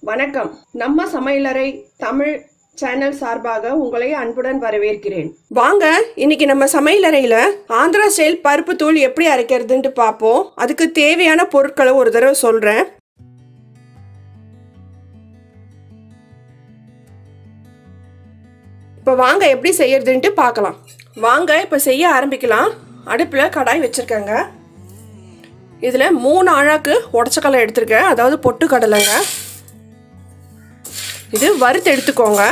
வணக்கம் நம்ம சமையலறை தமிழ் சேனல் சார்பாக உங்களை அன்புடன் வரவேற்கிறேன் வாங்க இன்னைக்கு நம்ம சமையலறையில ஆந்திரா ஸ்டைல் பருப்பு தூள் எப்படி அரைக்கிறதுன்ட்டு பார்ப்போம் அதுக்கு தேவையான பொருட்களை ஒரு தடவை சொல்றேன் இப்போ வாங்க எப்படி செய்யறதுன்ட்டு பார்க்கலாம் வாங்க இப்போ செய்ய ஆரம்பிக்கலாம் அடுப்பில் கடாய் வச்சுருக்கேங்க இதில் மூணு அழாக்கு உடச்சக்கடலை எடுத்திருக்கேன் அதாவது பொட்டு கடலைங்க இது வறுத்து எடுத்துக்கோங்க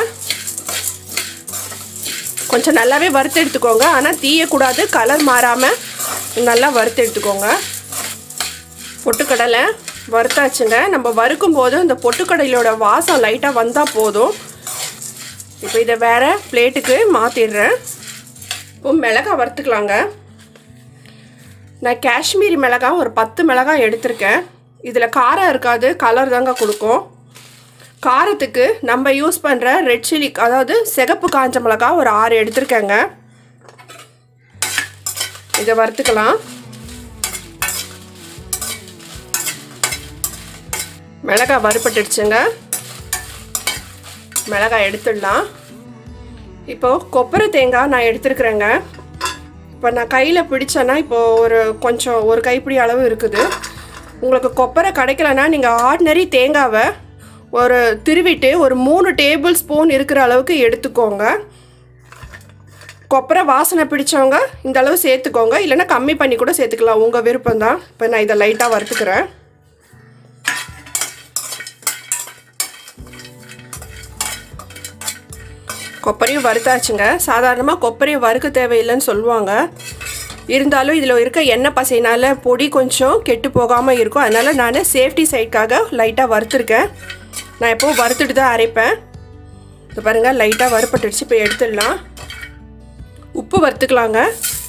கொஞ்சம் நல்லாவே வறுத்து எடுத்துக்கோங்க ஆனால் தீயக்கூடாது கலர் மாறாமல் நல்லா வறுத்து எடுத்துக்கோங்க பொட்டுக்கடலை வறுத்தாச்சுங்க நம்ம வறுக்கும் போது இந்த பொட்டுக்கடலையோட வாசம் லைட்டாக வந்தால் போதும் இப்போ இதை வேறு பிளேட்டுக்கு மாற்றிடுறேன் இப்போ மிளகாய் வறுத்துக்கலாங்க நான் காஷ்மீரி மிளகாய் ஒரு பத்து மிளகாய் எடுத்திருக்கேன் இதில் காரம் இருக்காது கலர் தாங்க கொடுக்கும் காரத்துக்கு நம்ம யூஸ் பண்ணுற ரெட் சில்லி அதாவது சிகப்பு காஞ்ச மிளகாய் ஒரு ஆறு எடுத்திருக்கேங்க இதை வறுத்துக்கலாம் மிளகாய் வறுப்பட்டுடுச்சுங்க மிளகாய் எடுத்துடலாம் இப்போது கொப்பரை தேங்காய் நான் எடுத்துருக்குறேங்க இப்போ நான் கையில் பிடிச்சேன்னா இப்போது ஒரு கொஞ்சம் ஒரு கைப்பிடி அளவு இருக்குது உங்களுக்கு கொப்பரை கிடைக்கலன்னா நீங்கள் ஆர்டினரி தேங்காவை ஒரு திருவிட்டு ஒரு மூணு டேபிள் ஸ்பூன் இருக்கிற அளவுக்கு எடுத்துக்கோங்க கொப்பரை வாசனை பிடிச்சவங்க இந்த அளவு சேர்த்துக்கோங்க இல்லைன்னா கம்மி பண்ணி கூட சேர்த்துக்கலாம் உங்கள் விருப்பம் தான் இப்போ நான் இதை லைட்டாக வறுத்துக்கிறேன் கொப்பரையும் வறுத்தாச்சுங்க சாதாரணமாக கொப்பரையும் வறுக்க தேவையில்லைன்னு சொல்லுவாங்க இருந்தாலும் இதில் இருக்க எண்ணெய் பசையினால் பொடி கொஞ்சம் கெட்டு போகாமல் இருக்கும் அதனால் நான் சேஃப்டி சைட்காக லைட்டாக வறுத்துருக்கேன் நான் எப்போவும் வறுத்துட்டு தான் அரைப்பேன் இது பாருங்கள் லைட்டாக வறுப்பட்டுடுச்சு இப்போ எடுத்துடலாம் உப்பு வறுத்துக்கலாங்க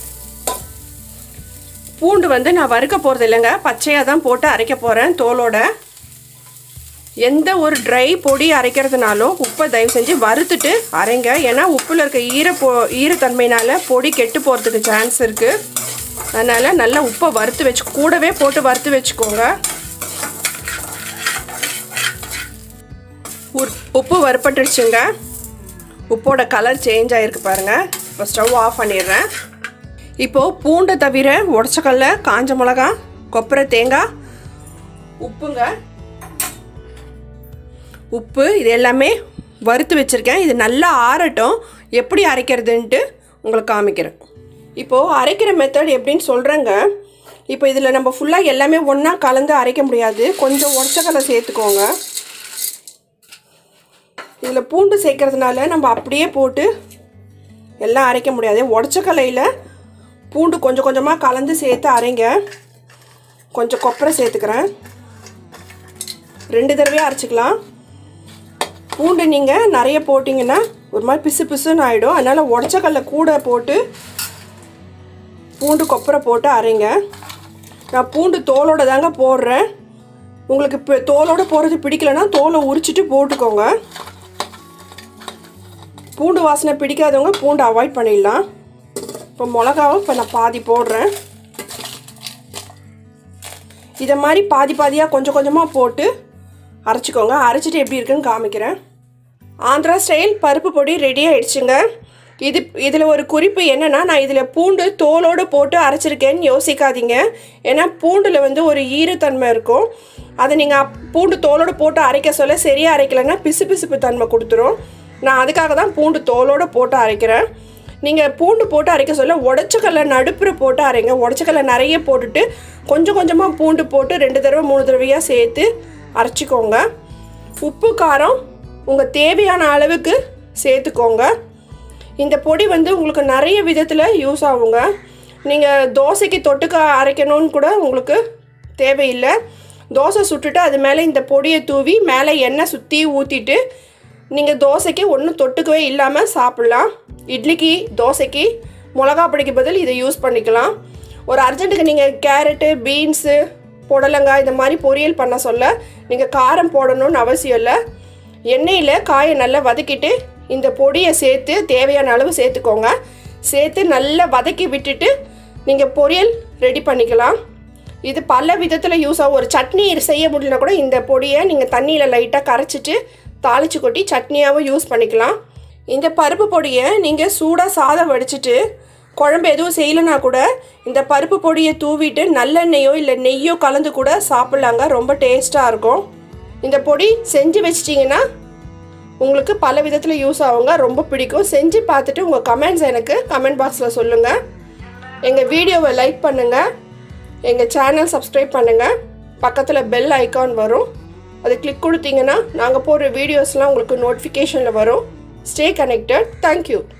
பூண்டு வந்து நான் வறுக்க போகிறது இல்லைங்க பச்சையாக தான் போட்டு அரைக்க போகிறேன் தோலோட எந்த ஒரு ட்ரை பொடி அரைக்கிறதுனாலும் உப்பை தயவு செஞ்சு வறுத்துட்டு அரைங்க ஏன்னா உப்பில் இருக்க ஈர போ ஈரத்தன்மையினால் பொடி கெட்டு போகிறதுக்கு சான்ஸ் இருக்குது அதனால் நல்லா உப்பை வறுத்து வச்சு கூடவே போட்டு வறுத்து வச்சுக்கோங்க உப்பு வறுப்பட்டுடுச்சுங்க உப்போட கலர் சேஞ்ச் ஆகிருக்கு பாருங்கள் இப்போ ஸ்டவ் ஆஃப் பண்ணிடுறேன் இப்போது பூண்டை தவிர உடச்சக்கல்ல காஞ்ச மிளகா கொப்பரை தேங்காய் உப்புங்க உப்பு இது எல்லாமே வறுத்து வச்சுருக்கேன் இது நல்லா ஆறட்டும் எப்படி அரைக்கிறதுன்ட்டு உங்களுக்கு காமிக்கிறேன் இப்போது அரைக்கிற மெத்தட் எப்படின்னு சொல்கிறேங்க இப்போ இதில் நம்ம ஃபுல்லாக எல்லாமே ஒன்றா கலந்து அரைக்க முடியாது கொஞ்சம் உடச்சக்கலை சேர்த்துக்கோங்க இதில் பூண்டு சேர்க்கறதுனால நம்ம அப்படியே போட்டு எல்லாம் அரைக்க முடியாது உடச்சக்கலையில் பூண்டு கொஞ்சம் கொஞ்சமாக கலந்து சேர்த்து அரைங்க கொஞ்சம் கொப்பரை சேர்த்துக்கிறேன் ரெண்டு தடவையாக அரைச்சிக்கலாம் பூண்டு நீங்கள் நிறைய போட்டிங்கன்னா ஒரு மாதிரி பிசு பிசுன்னு ஆகிடும் அதனால் உடச்சக்கல்ல கூட போட்டு பூண்டு கொப்பரை போட்டு அரைங்க நான் பூண்டு தோலோட தாங்க போடுறேன் உங்களுக்கு இப்போ தோலோடு போடுறது பிடிக்கலன்னா தோலை உரிச்சிட்டு போட்டுக்கோங்க பூண்டு வாசனை பிடிக்காதவங்க பூண்டு அவாய்ட் பண்ணிடலாம் இப்போ மிளகாவை இப்போ நான் பாதி போடுறேன் இதை மாதிரி பாதி பாதியாக கொஞ்சம் கொஞ்சமாக போட்டு அரைச்சிக்கோங்க அரைச்சிட்டு எப்படி இருக்குன்னு காமிக்கிறேன் ஆந்திரா ஸ்டைல் பருப்பு பொடி ரெடி ஆயிடுச்சுங்க இது இதில் ஒரு குறிப்பு என்னென்னா நான் இதில் பூண்டு தோலோடு போட்டு அரைச்சிருக்கேன்னு யோசிக்காதீங்க ஏன்னா பூண்டில் வந்து ஒரு ஈரத்தன்மை இருக்கும் அதை நீங்கள் பூண்டு தோலோடு போட்டு அரைக்க சொல்ல சரியாக அரைக்கலைன்னா பிசு பிசுப்பு தன்மை கொடுத்துரும் நான் அதுக்காக தான் பூண்டு தோலோடு போட்டு அரைக்கிறேன் நீங்கள் பூண்டு போட்டு அரைக்க சொல்ல உடச்சக்கல்ல நடுப்புற போட்டு அரைங்க உடச்சக்கல்ல நிறைய போட்டுட்டு கொஞ்சம் கொஞ்சமாக பூண்டு போட்டு ரெண்டு தடவை மூணு தடவையாக சேர்த்து அரைச்சிக்கோங்க உப்பு காரம் உங்கள் தேவையான அளவுக்கு சேர்த்துக்கோங்க இந்த பொடி வந்து உங்களுக்கு நிறைய விதத்தில் யூஸ் ஆகுங்க நீங்கள் தோசைக்கு தொட்டுக்க அரைக்கணும்னு கூட உங்களுக்கு தேவையில்லை தோசை சுட்டுட்டு அது மேலே இந்த பொடியை தூவி மேலே எண்ணெய் சுற்றி ஊற்றிட்டு நீங்கள் தோசைக்கு ஒன்றும் தொட்டுக்கவே இல்லாமல் சாப்பிட்லாம் இட்லிக்கு தோசைக்கு மிளகா பொடிக்கு பதில் இதை யூஸ் பண்ணிக்கலாம் ஒரு அர்ஜென்ட்டுக்கு நீங்கள் கேரட்டு பீன்ஸு புடலங்காய் இந்த மாதிரி பொரியல் பண்ண சொல்ல நீங்கள் காரம் போடணும்னு அவசியம் இல்லை எண்ணெயில் காயை நல்லா வதக்கிட்டு இந்த பொடியை சேர்த்து தேவையான அளவு சேர்த்துக்கோங்க சேர்த்து நல்லா வதக்கி விட்டுட்டு நீங்கள் பொரியல் ரெடி பண்ணிக்கலாம் இது பல விதத்தில் யூஸ் ஆகும் ஒரு சட்னி செய்ய முடியலனா கூட இந்த பொடியை நீங்கள் தண்ணியில் லைட்டாக கரைச்சிட்டு தாளித்து கொட்டி சட்னியாகவும் யூஸ் பண்ணிக்கலாம் இந்த பருப்பு பொடியை நீங்கள் சூடாக சாதம் வடிச்சிட்டு குழம்பு எதுவும் செய்யலைனா கூட இந்த பருப்பு பொடியை தூவிட்டு நல்லெண்ணெயோ இல்லை நெய்யோ கலந்து கூட சாப்பிட்லாங்க ரொம்ப டேஸ்ட்டாக இருக்கும் இந்த பொடி செஞ்சு வச்சிட்டிங்கன்னா உங்களுக்கு பல விதத்தில் யூஸ் ஆகுங்க ரொம்ப பிடிக்கும் செஞ்சு பார்த்துட்டு உங்கள் கமெண்ட்ஸ் எனக்கு கமெண்ட் பாக்ஸில் சொல்லுங்கள் எங்கள் வீடியோவை லைக் பண்ணுங்கள் எங்கள் சேனல் சப்ஸ்கிரைப் பண்ணுங்கள் பக்கத்தில் பெல் ஐக்கான் வரும் அது கிளிக் கொடுத்தீங்கன்னா நாங்கள் போடுற வீடியோஸ்லாம் உங்களுக்கு நோட்டிஃபிகேஷனில் வரும் ஸ்டே கனெக்டட் தேங்க்யூ